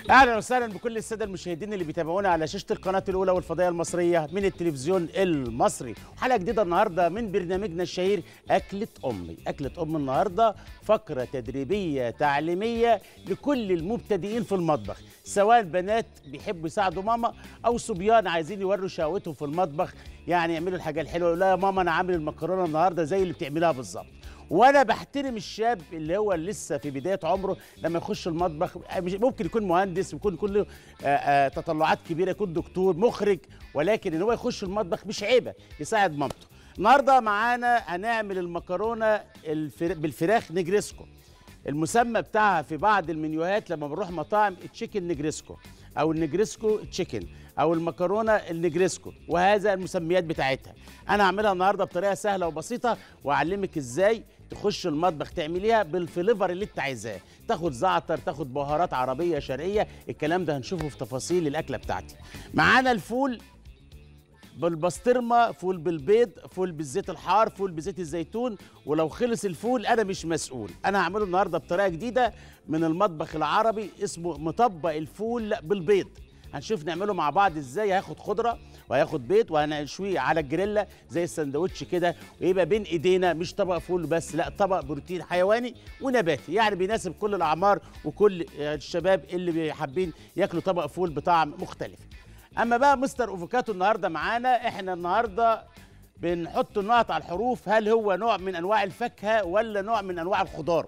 اهلا وسهلا بكل الساده المشاهدين اللي بيتابعونا على شاشه القناه الاولى والفضائيه المصريه من التلفزيون المصري حلقه جديده النهارده من برنامجنا الشهير اكله امي اكله ام النهارده فقره تدريبيه تعليميه لكل المبتدئين في المطبخ سواء بنات بيحبوا يساعدوا ماما او صبيان عايزين يوروا شهوتهم في المطبخ يعني يعملوا الحاجه الحلوه لا يا ماما انا عامل المكرونه النهارده زي اللي بتعملها بالظبط وانا بحترم الشاب اللي هو لسه في بدايه عمره لما يخش المطبخ مش- ممكن يكون مهندس يكون كله آه، آه، تطلعات كبيره يكون دكتور مخرج ولكن ان هو يخش المطبخ مش عيبه يساعد مامته النهارده معانا هنعمل المكرونه الفر... بالفراخ نجريسكو المسمى بتاعها في بعض المنيوهات لما بنروح مطاعم تشيكن نجريسكو او النجريسكو تشيكن او المكرونه النجريسكو وهذا المسميات بتاعتها انا هعملها النهارده بطريقه سهله وبسيطه واعلمك ازاي تخش المطبخ تعمليها بالفليفر اللي انت عايزاه تاخد زعتر تاخد بهارات عربيه شرقيه الكلام ده هنشوفه في تفاصيل الاكله بتاعتي معانا الفول بالبسطرمه فول بالبيض فول بالزيت الحار فول بزيت الزيتون ولو خلص الفول انا مش مسؤول انا هعمله النهارده بطريقه جديده من المطبخ العربي اسمه مطبق الفول بالبيض هنشوف نعمله مع بعض ازاي هياخد خضره وهياخد بيض وهنشويه على الجريلا زي السندوتش كده ويبقى بين ايدينا مش طبق فول بس لا طبق بروتين حيواني ونباتي يعني بيناسب كل الاعمار وكل الشباب اللي حابين ياكلوا طبق فول بطعم مختلف اما بقى مستر اوفوكاتو النهارده معانا احنا النهارده بنحط النقط على الحروف هل هو نوع من انواع الفاكهه ولا نوع من انواع الخضار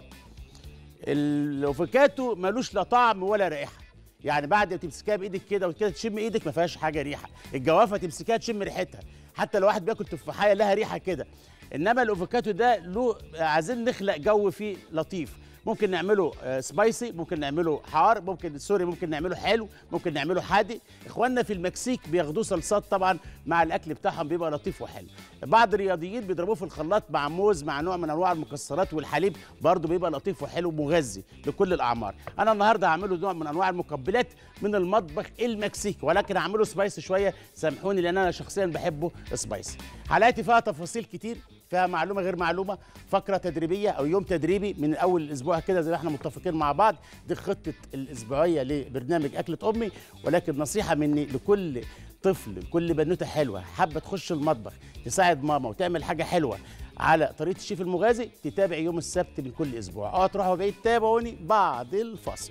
الافوكاتو ملوش لا طعم ولا رائحه يعني بعد ما تمسكها بايدك كده وكده تشم ايدك ما فيهاش حاجه ريحه الجوافه تمسكها تشم ريحتها حتى لو واحد بياكل تفاحيه لها ريحه كده انما الافوكاتو ده له عايزين نخلق جو فيه لطيف ممكن نعمله آه، سبايسي ممكن نعمله حار ممكن سوري ممكن نعمله حلو ممكن نعمله حادق اخواننا في المكسيك بياخدوه صلصات طبعا مع الاكل بتاعهم بيبقى لطيف وحلو بعض الرياضيين بيضربوه في الخلاط مع موز مع نوع من انواع المكسرات والحليب برضه بيبقى لطيف وحلو ومغذي لكل الاعمار انا النهارده هعمله نوع من انواع المقبلات من المطبخ المكسيكي ولكن هعمله سبايسي شويه سامحوني لان انا شخصيا بحبه سبايسي حلقاتي فيها تفاصيل كتير فيها معلومه غير معلومه فقره تدريبيه او يوم تدريبي من اول الاسبوع كده زي ما احنا متفقين مع بعض دي خطه الاسبوعيه لبرنامج اكله امي ولكن نصيحه مني لكل طفل لكل بنوته حلوه حابه تخش المطبخ تساعد ماما وتعمل حاجه حلوه على طريقه الشيف المغازي تتابع يوم السبت من كل اسبوع اه تروحوا بعيد تابعوني بعد الفصل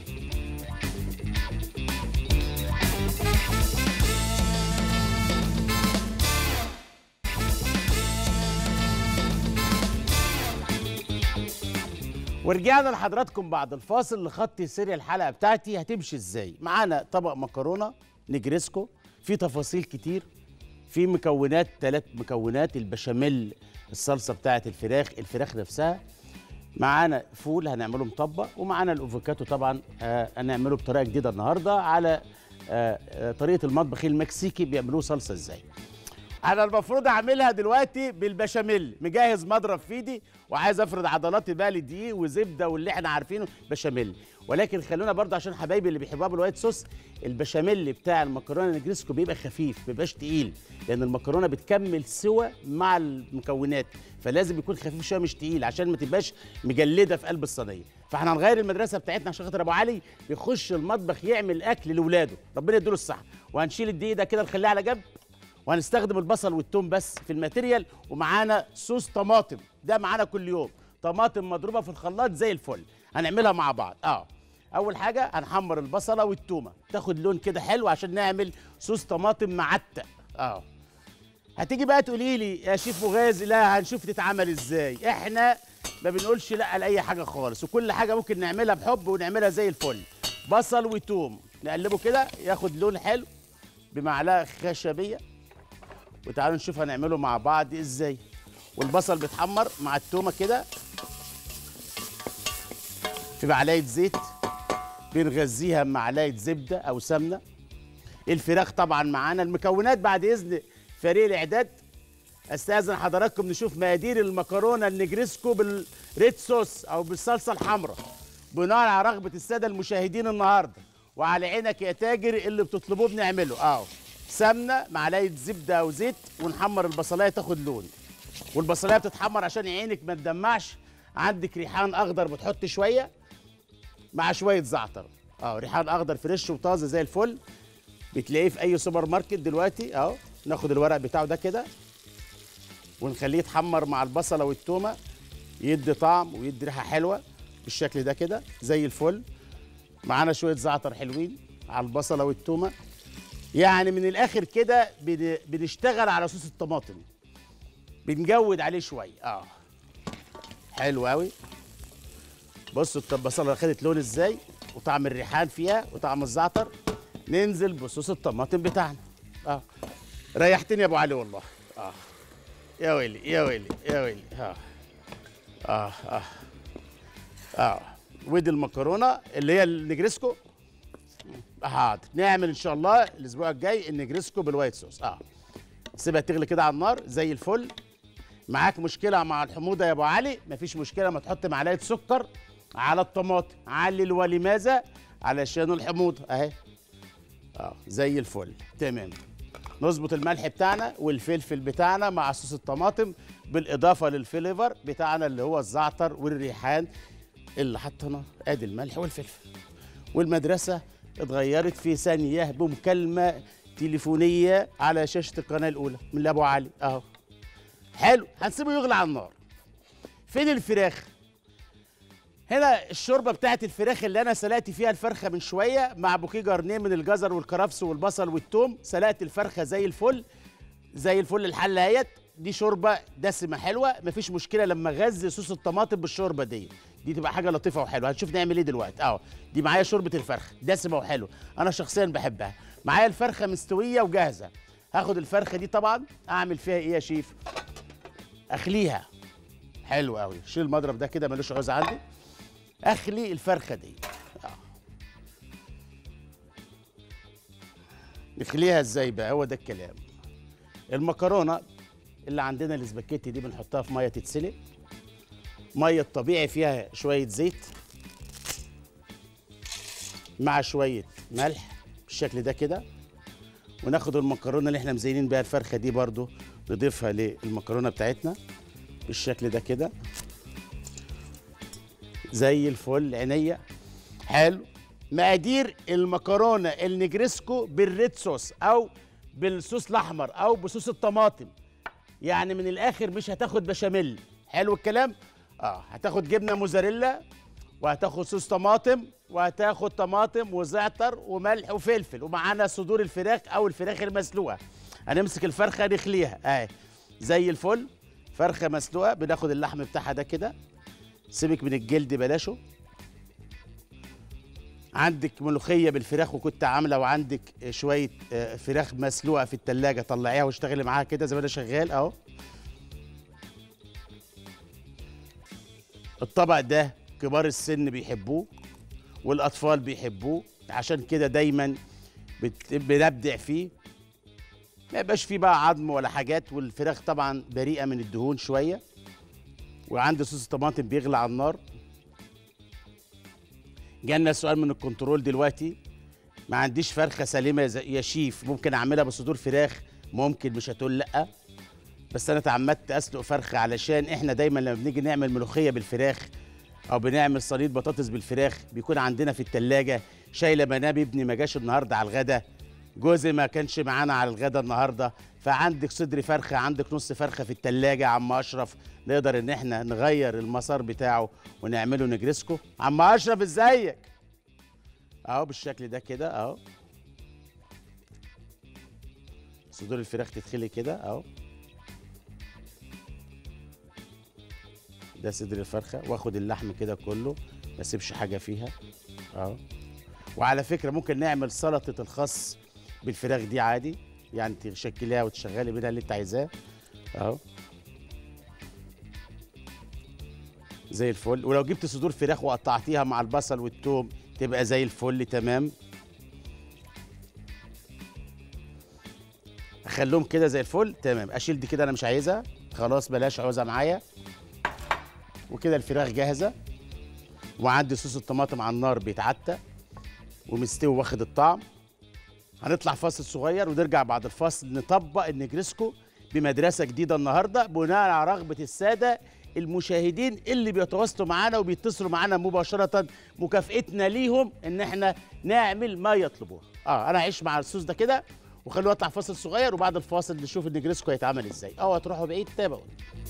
ورجعنا لحضراتكم بعد الفاصل لخط سير الحلقه بتاعتي هتمشي ازاي معانا طبق مكرونه نجريسكو في تفاصيل كتير في مكونات ثلاث مكونات البشاميل الصلصه بتاعت الفراخ الفراخ نفسها معانا فول هنعمله مطبق ومعانا الافوكاتو طبعا آه هنعمله بطريقه جديده النهارده على آه آه طريقه المطبخ المكسيكي بيعملوه صلصه ازاي انا المفروض اعملها دلوقتي بالبشاميل مجهز مضرب في ايدي وعايز افرد عضلاتي بقى لدقيق وزبده واللي احنا عارفينه بشاميل ولكن خلونا برضه عشان حبايبي اللي بيحبوها بالوايت صوص البشاميل بتاع المكرونه النجريسكو بيبقى خفيف ما بيبقاش تقيل لان المكرونه بتكمل سوى مع المكونات فلازم يكون خفيف شويه مش تقيل عشان ما تبقاش مجلده في قلب الصينيه فاحنا هنغير المدرسه بتاعتنا عشان خاطر ابو علي بيخش المطبخ يعمل اكل لاولاده ربنا يديله الصحه وهنشيل الدقيق ده كده نخليه على جنب وهنستخدم البصل والثوم بس في الماتيريال ومعانا صوص طماطم ده معانا كل يوم طماطم مضروبه في الخلاط زي الفل هنعملها مع بعض اه اول حاجه هنحمر البصله والثومه تاخد لون كده حلو عشان نعمل صوص طماطم معتق اه هتيجي بقى تقولي لي يا شيف مغازي لا هنشوف تتعمل ازاي احنا ما بنقولش لا لاي حاجه خالص وكل حاجه ممكن نعملها بحب ونعملها زي الفل بصل وتوم نقلبه كده ياخد لون حلو بمعلقه خشبيه وتعالوا نشوف هنعمله مع بعض ازاي والبصل بيتحمر مع التومه كده في معلقه زيت بنغذيها بمعلقه زبده او سمنه الفراخ طبعا معانا المكونات بعد اذن فريق الاعداد استاذن حضراتكم نشوف مقادير المكرونه النجريسكو بالريد صوص او بالصلصه الحمراء بناء على رغبه الساده المشاهدين النهارده وعلى عينك يا تاجر اللي بتطلبوه بنعمله اهو سمنه معلقه زبده او زيت ونحمر البصلايه تاخد لون والبصلايه بتتحمر عشان عينك ما تدمعش عندك ريحان اخضر بتحط شويه مع شويه زعتر اه ريحان اخضر فريش وطازه زي الفل بتلاقيه في اي سوبر ماركت دلوقتي اهو ناخد الورق بتاعه ده كده ونخليه يتحمر مع البصله والتومه يدي طعم ويدي ريحه حلوه بالشكل ده كده زي الفل معانا شويه زعتر حلوين على البصله والتومه يعني من الاخر كده بن- بنشتغل على صوص الطماطم بنجود عليه شويه اه حلو قوي بصوا البصله خدت لون ازاي وطعم الريحان فيها وطعم الزعتر ننزل بصوص الطماطم بتاعنا اه ريحتني يا ابو علي والله اه يا ويلي يا ويلي يا ويلي اه اه اه اه ودي المكرونه اللي هي النجريسكو حاضر نعمل ان شاء الله الاسبوع الجاي النجريسكو بالوايت صوص اه سيبها تغلي كده على النار زي الفل معاك مشكله مع الحموضه يا ابو علي مفيش مشكله ما تحط معلقه سكر على الطماطم علل ولماذا علشان الحموضه اهي اه زي الفل تمام نظبط الملح بتاعنا والفلفل بتاعنا مع صوص الطماطم بالاضافه للفليفر بتاعنا اللي هو الزعتر والريحان اللي حطيناه ادي الملح والفلفل والمدرسه اتغيرت في ثانيه بمكالمه تليفونيه على شاشه القناه الاولى من ابو علي اهو حلو هنسيبه يغلي على النار فين الفراخ هنا الشوربه بتاعت الفراخ اللي انا سلقت فيها الفرخه من شويه مع بوكيه جرنيه من الجزر والكرفس والبصل والثوم سلقت الفرخه زي الفل زي الفل الحله اهيت دي شوربه دسمه حلوه مفيش مشكله لما اغذي صوص الطماطم بالشوربه دي دي تبقى حاجه لطيفه وحلوه هنشوف نعمل ايه دلوقتي اه دي معايا شوربه الفرخه دسمه وحلوه انا شخصيا بحبها معايا الفرخه مستويه وجاهزه هاخد الفرخه دي طبعا اعمل فيها ايه يا شيف اخليها حلو قوي شيل المضرب ده كده ملوش عوز عندي اخلي الفرخه دي آه. نخليها ازاي بقى هو ده الكلام المكرونه اللي عندنا الاسباجيتي دي بنحطها في ميه تتسلق ميه الطبيعي فيها شويه زيت مع شويه ملح بالشكل ده كده وناخد المكرونه اللي احنا مزينين بيها الفرخه دي برضو نضيفها للمكرونه بتاعتنا بالشكل ده كده زي الفل عينيا حلو مقادير المكرونه النجريسكو بالريد صوص او بالصوص الاحمر او بصوص الطماطم يعني من الاخر مش هتاخد بشاميل حلو الكلام اه هتاخد جبنه موزاريلا وهتاخد صوص طماطم وهتاخد طماطم وزعتر وملح وفلفل ومعانا صدور الفراخ او الفراخ المسلوقه هنمسك الفرخه نخليها اهي زي الفل فرخه مسلوقه بناخد اللحم بتاعها ده كده سيبك من الجلد بلاشه عندك ملوخيه بالفراخ وكنت عامله وعندك شويه آه، فراخ مسلوقه في التلاجة طلعيها واشتغلي معاها كده زي ما انا شغال اهو الطبق ده كبار السن بيحبوه والاطفال بيحبوه عشان كده دايما بت- بنبدع فيه ما يبقاش فيه بقى عظم ولا حاجات والفراخ طبعا بريئه من الدهون شويه وعندي صوص الطماطم بيغلى على النار جالنا سؤال من الكنترول دلوقتي ما عنديش فرخه سليمه يا ز- يا شيف ممكن اعملها بصدور فراخ ممكن مش هتقول لا بس انا اتعمدت اسلق فرخه علشان احنا دايما لما بنيجي نعمل ملوخيه بالفراخ او بنعمل صينيه بطاطس بالفراخ بيكون عندنا في التلاجة شايله منابي ابني ما جاش النهارده على الغدا جوزي ما كانش معانا على الغدا النهارده فعندك صدر فرخه عندك نص فرخه في التلاجة يا عم اشرف نقدر ان احنا نغير المسار بتاعه ونعمله نجرسكو عم اشرف ازيك اهو بالشكل ده كده اهو صدور الفراخ تتخلي كده اهو ده صدر الفرخه واخد اللحم كده كله ما اسيبش حاجه فيها اهو وعلى فكره ممكن نعمل سلطه الخس بالفراخ دي عادي يعني تشكليها وتشغلي منها اللي انت عايزاه اهو زي الفل ولو جبت صدور فراخ وقطعتيها مع البصل والثوم تبقى زي الفل تمام اخليهم كده زي الفل تمام اشيل دي كده انا مش عايزها خلاص بلاش عوزها معايا وكده الفراخ جاهزه وعندي صوص الطماطم على النار بيتعتق ومستوي واخد الطعم هنطلع فاصل صغير ونرجع بعد الفاصل نطبق النجرسكو بمدرسه جديده النهارده بناء على رغبه الساده المشاهدين اللي بيتواصلوا معانا وبيتصلوا معانا مباشره مكافئتنا ليهم ان احنا نعمل ما يطلبوه اه انا هعيش مع الصوص ده كده وخلوه يطلع فاصل صغير وبعد الفاصل نشوف النجرسكو هيتعمل ازاي او هتروحوا بعيد تابعوا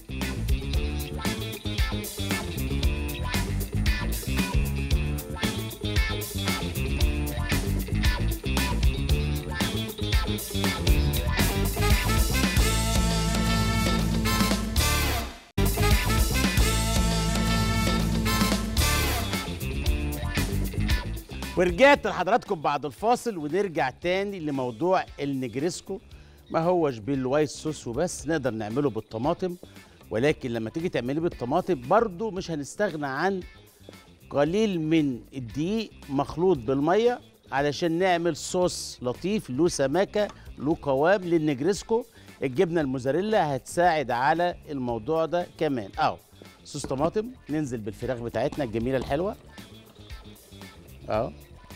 ورجعت لحضراتكم بعد الفاصل ونرجع تاني لموضوع النجريسكو ما هوش بالوايت صوص وبس نقدر نعمله بالطماطم ولكن لما تيجي تعمليه بالطماطم برضو مش هنستغنى عن قليل من الدقيق مخلوط بالميه علشان نعمل صوص لطيف له سماكه له قوام للنجريسكو الجبنه الموزاريلا هتساعد على الموضوع ده كمان اهو صوص طماطم ننزل بالفراخ بتاعتنا الجميله الحلوه اهو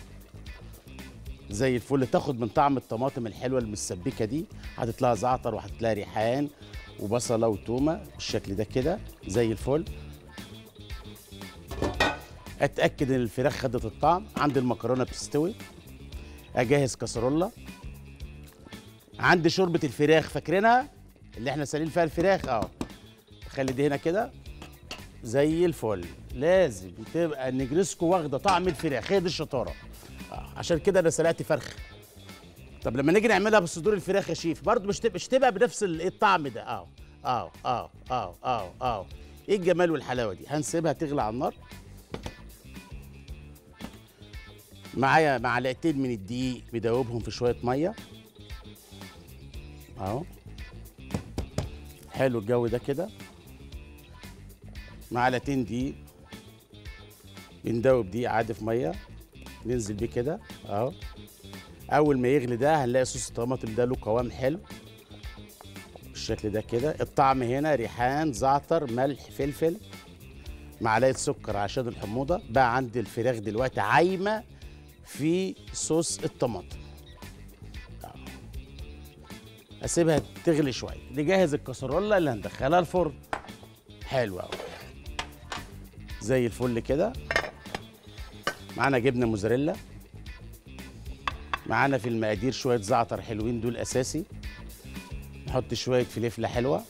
زي الفل تاخد من طعم الطماطم الحلوه المسبكه دي حاطط لها زعتر وحاطط لها ريحان وبصله وتومه بالشكل ده كده زي الفل اتاكد ان الفراخ خدت الطعم عندي المكرونه بتستوي اجهز كسرولة عندي شوربه الفراخ فاكرينها اللي احنا سالين فيها الفراخ اه خلي دي هنا كده زي الفل لازم تبقى النجرسكو واخده طعم الفراخ هي دي الشطاره آه. عشان كده انا سلقت فرخ طب لما نيجي نعملها بصدور الفراخ يا شيف برضه مش تبقى مش تبقى بنفس ال- الطعم ده اه اه اه اه اه اه ايه الجمال والحلاوه دي هنسيبها تغلي على النار معايا معلقتين من الدقيق بدوبهم في شويه ميه اهو حلو الجو ده كده معلقتين دقيق بندوب دقيق عادي في ميه ننزل بيه كده اهو اول ما يغلي ده هنلاقي صوص الطماطم ده له قوام حلو بالشكل ده كده الطعم هنا ريحان زعتر ملح فلفل معلقه سكر عشان الحموضه بقى عندي الفراخ دلوقتي عايمه في صوص الطماطم أهو. اسيبها تغلي شويه نجهز الكسرولة اللي هندخلها الفرن حلو قوي زي الفل كده معانا جبنه موزاريلا معانا في المقادير شويه زعتر حلوين دول اساسي نحط شويه فلفله حلوه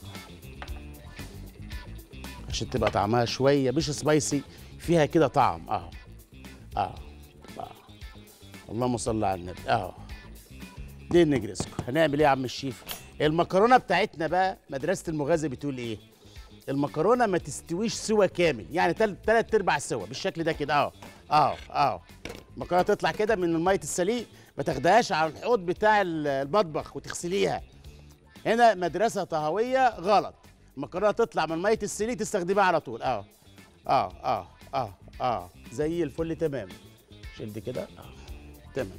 عشان تبقى طعمها شويه مش سبايسي فيها كده طعم اه اه اه اللهم صل على النبي اه دي النجرسكو هنعمل ايه يا عم الشيف المكرونه بتاعتنا بقى مدرسه المغازي بتقول ايه المكرونه ما تستويش سوا كامل يعني تل- تلات ارباع سوا بالشكل ده كده اه اه اه المكرونه تطلع كده من ميه السليق ما تاخدهاش على الحوض بتاع ال- المطبخ وتغسليها هنا مدرسه طهويه غلط المكرونه تطلع من ميه السليق تستخدمها على طول اه اه اه اه اه زي الفل تمام شيل دي كده اه تمام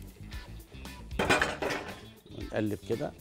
ونقلب كده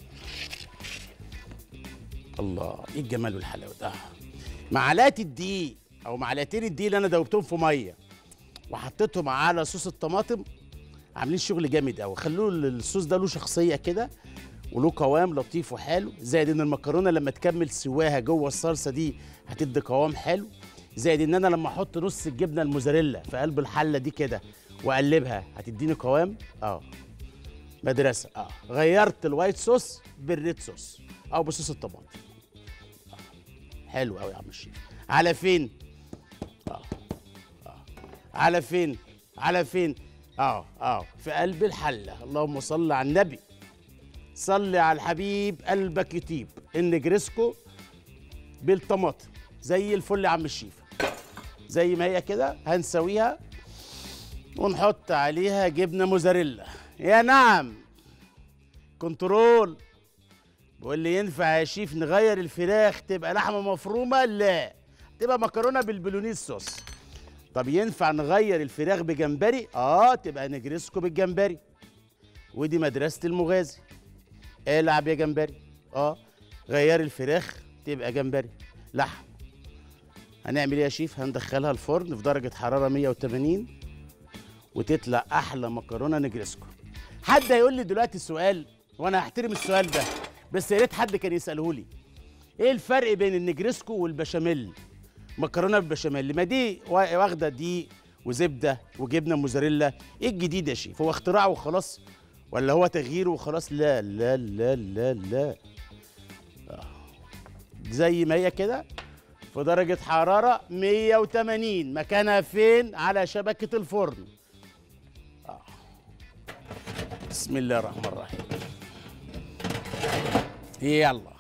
الله ايه الجمال والحلاوه ده معلقه الدقيق او معلقتين الدقيق اللي انا دوبتهم في ميه وحطيتهم على صوص الطماطم عاملين شغل جامد قوي خلوه الصوص ده له شخصيه كده وله قوام لطيف وحلو زائد ان المكرونه لما تكمل سواها جوه الصلصه دي هتدي قوام حلو زائد ان انا لما احط نص الجبنه الموزاريلا في قلب الحله دي كده واقلبها هتديني قوام اه مدرسه اه غيرت الوايت صوص بالريد صوص او بصوص الطماطم آه. حلو قوي يا عم الشيف على فين اه اه على فين على فين اه اه في قلب الحله اللهم صل على النبي صلي على الحبيب قلبك يطيب النجرسكو بالطماطم زي الفل يا عم الشيف زي ما هي كده هنسويها ونحط عليها جبنه موزاريلا يا نعم كنترول بيقول لي ينفع يا شيف نغير الفراخ تبقى لحمه مفرومه لا تبقى مكرونه بالبولونيز صوص طب ينفع نغير الفراخ بجمبري اه تبقى نجرسكو بالجمبري ودي مدرسه المغازي العب يا جمبري اه غير الفراخ تبقى جمبري لحم هنعمل ايه يا شيف هندخلها الفرن في درجه حراره 180 وتطلع احلى مكرونه نجرسكو حد هيقول لي دلوقتي السؤال وانا هحترم السؤال ده بس يا ريت حد كان يساله لي ايه الفرق بين النجرسكو والبشاميل مكرونه بالبشاميل ما دي وا- واخده دي وزبده وجبنه موزاريلا ايه الجديد يا شيف هو اختراع وخلاص ولا هو تغيير وخلاص لا لا لا لا لا آه. زي ما هي كده في درجة حرارة 180 مكانها فين على شبكة الفرن آه. بسم الله الرحمن الرحيم يلا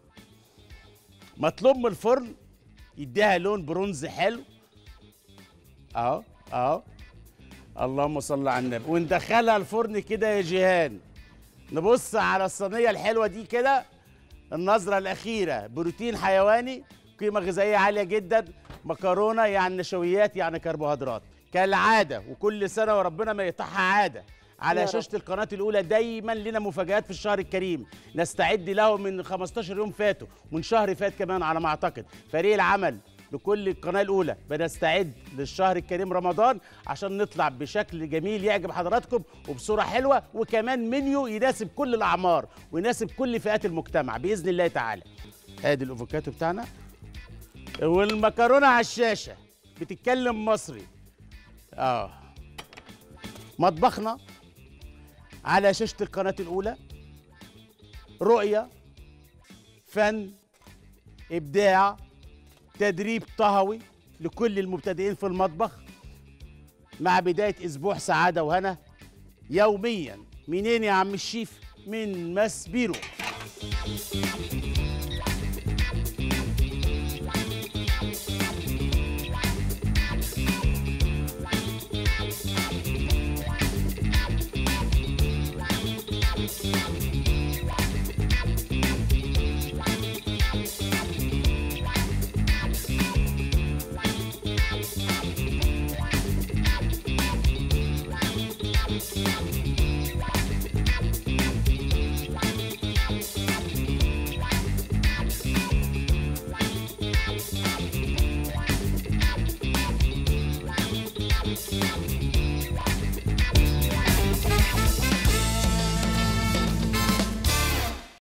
مطلوب من الفرن يديها لون برونز حلو اهو اهو اللهم صل على النبي وندخلها الفرن كده يا جيهان نبص على الصينيه الحلوه دي كده النظره الاخيره بروتين حيواني قيمه غذائيه عاليه جدا مكرونه يعني نشويات يعني كربوهيدرات كالعاده وكل سنه وربنا ما يقطعها عاده على يا رب. شاشه القناه الاولى دايما لنا مفاجات في الشهر الكريم نستعد له من 15 يوم فاتوا من شهر فات كمان على ما اعتقد فريق العمل لكل القناه الاولى بنستعد للشهر الكريم رمضان عشان نطلع بشكل جميل يعجب حضراتكم وبصوره حلوه وكمان منيو يناسب كل الاعمار ويناسب كل فئات المجتمع باذن الله تعالى ادي الافوكاتو بتاعنا والمكرونه على الشاشه بتتكلم مصري اه مطبخنا على شاشه القناه الاولى رؤيه فن ابداع تدريب طهوي لكل المبتدئين في المطبخ مع بدايه اسبوع سعاده وهنا يوميا منين يا عم الشيف من ماس بيرو